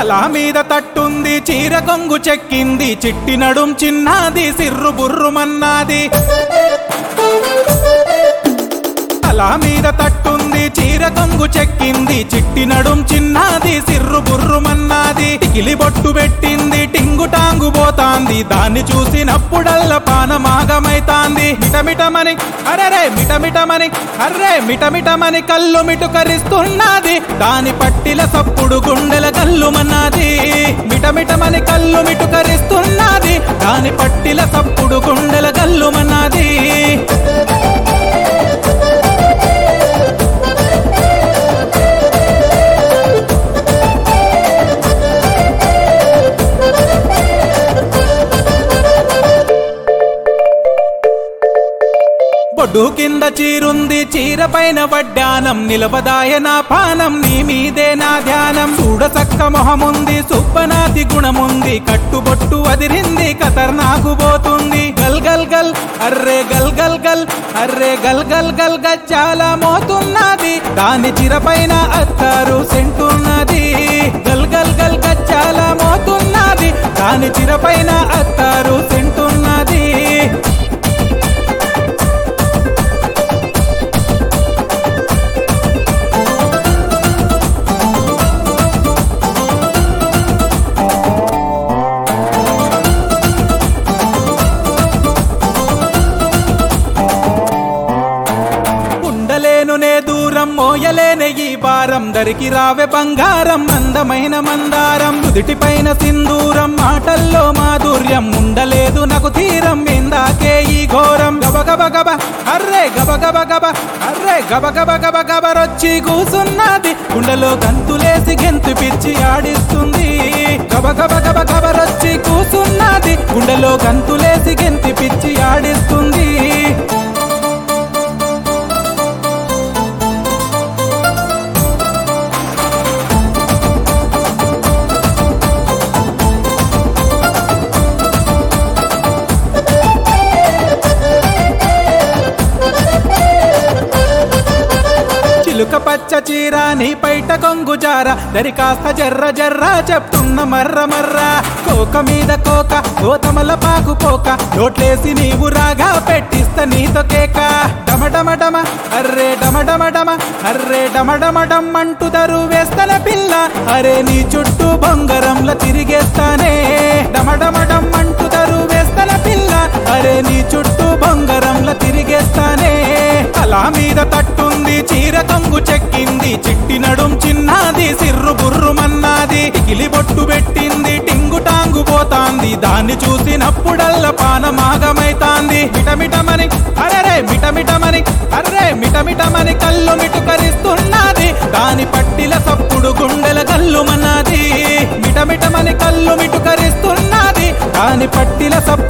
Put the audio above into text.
తల మీద తట్టుంది చీర కొంగు చెక్కింది చిట్టి నడుం చిన్నది సిర్రు బుర్రుమన్నాది తల మీద తట్టుంది చీర కొంగు చెక్కింది చిట్టి నడుం చిన్నది సిర్రు బుర్రుమన్నాది టికిలి బొట్టు పెట్టింది టింగు టాంగు పోతాంది దాన్ని చూసినప్పుడల్ల పానమాగమైతాంది మిటమిటమని అరరే మిటమిటమని అర్రే మిటమిటమని కళ్ళు మిటుకరిస్తున్నది దాని పట్టిల సప్పుడు గుండెల కల్లుమన్నది మిటమిటమని కళ్ళు మిటుకరిస్తున్నది దాని పట్టిల సప్పుడు గుండెల కల్లుమన్నది బొడ్డు కింద చీరుంది చీర పైన వడ్డానం నిలబదాయ నా పానం నీ మీదే నా ధ్యానం చూడ చక్క మొహముంది సుప్పనాతి గుణముంది కట్టుబొట్టు అదిరింది ఖతర్నాకు పోతుంది గల్ గల్ గల్ అర్రే గల్ గల్ గల్ అర్రే గల్ గల్ గల్ గజ్జాల మోతున్నది దాని చిర పైన అత్తారు సెంటున్నది గల్ గల్ గల్ గజ్జాల మోతున్నది దాని చిర పైన అత్తారు సెంటున్నది ఉండలేను నే దూరం మోయలేనే ఈ భారం దరికి రావే బంగారం అందమైన మందారం నుదిటి పైన సింధూరం మాటల్లో మాధుర్యం ఉండలేదు నాకు తీరం ఇందాకే ఈ ఘోరం గబగబ గబ అర్రే గబగబ గబ అర్రే గబగబ గబ గబరొచ్చి కూసున్నది గుండెలో గంతులేసి గెంతు పిచ్చి ఆడిస్తుంది గబగబ గబ గబరొచ్చి కూసున్నది గుండెలో గంతులేసి గెంతి పిచ్చి ఆడిస్తుంది చిలుక పచ్చ చీర నీ పైట కొంగు జార దరి కాస్త జర్ర జర్ర చెప్తున్న మర్ర మర్ర కోక మీద కోక గోతమల పాకు పోక నోట్లేసి నీవు రాగా పెట్టిస్త నీతో కేక డమడమడమ అర్రే డమడమడమ అర్రే డమడమడం అంటూ దరు వేస్తన పిల్ల అరే నీ చుట్టూ బొంగరంల తిరిగేస్తానే డమడమడం అంటూ దరు వేస్తన పిల్ల అరే నీ చుట్టూ బొంగరంల తిరిగేస్తానే తల మీద తట్టుంది చీర కొంగు చెక్కింది చిట్టి నడుం చిన్నది సిర్రు బుర్రుమన్నది కిలి బొట్టు పెట్టింది టింగు టాంగు పోతాంది దాన్ని చూసినప్పుడల్ల పానమాగమైతాంది మిటమిటమని అరరే మిటమిటమని అర్రే మిటమిటమని కళ్ళు మిటుకరిస్తున్నది దాని పట్టిల సప్పుడు గుండెల కల్లుమన్నది మిటమిటమని కళ్ళు మిటుకరిస్తున్నది దాని పట్టిల సప్పుడు